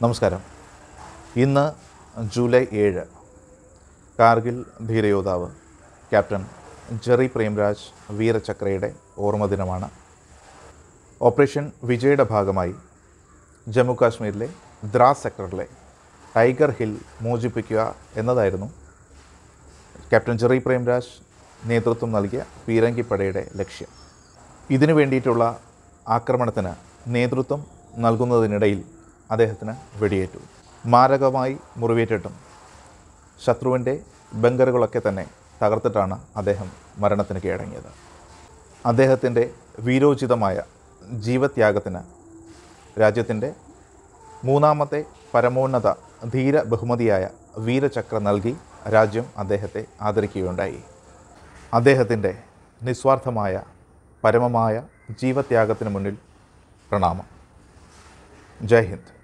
നമസ്കാരം ഇന്ന് ജൂലൈ ഏഴ് കാർഗിൽ ധീരയോദ്ധാവ് ക്യാപ്റ്റൻ ജെറി പ്രേംരാജ് വീരചക്രയുടെ ഓർമ്മ ദിനമാണ് ഓപ്പറേഷൻ വിജയുടെ ഭാഗമായി ജമ്മു കാശ്മീരിലെ ദ്രാസ് സെക്ടറിലെ ടൈഗർ ഹിൽ മോചിപ്പിക്കുക എന്നതായിരുന്നു ക്യാപ്റ്റൻ ജെറി പ്രേംരാജ് നേതൃത്വം നൽകിയ പീരങ്കിപ്പടയുടെ ലക്ഷ്യം ഇതിനു വേണ്ടിയിട്ടുള്ള ആക്രമണത്തിന് നേതൃത്വം നൽകുന്നതിനിടയിൽ അദ്ദേഹത്തിന് വെടിയേറ്റു മാരകമായി മുറിവേറ്റിട്ടും ശത്രുവിൻ്റെ ബങ്കറുകളൊക്കെ തന്നെ തകർത്തിട്ടാണ് അദ്ദേഹം മരണത്തിന് കീഴടങ്ങിയത് അദ്ദേഹത്തിൻ്റെ വീരോചിതമായ ജീവത്യാഗത്തിന് രാജ്യത്തിൻ്റെ മൂന്നാമത്തെ പരമോന്നത ധീര ബഹുമതിയായ വീരചക്ര നൽകി രാജ്യം അദ്ദേഹത്തെ ആദരിക്കുകയുണ്ടായി അദ്ദേഹത്തിൻ്റെ നിസ്വാർത്ഥമായ പരമമായ ജീവത്യാഗത്തിന് മുന്നിൽ പ്രണാമം ജയ് ഹിന്ദ്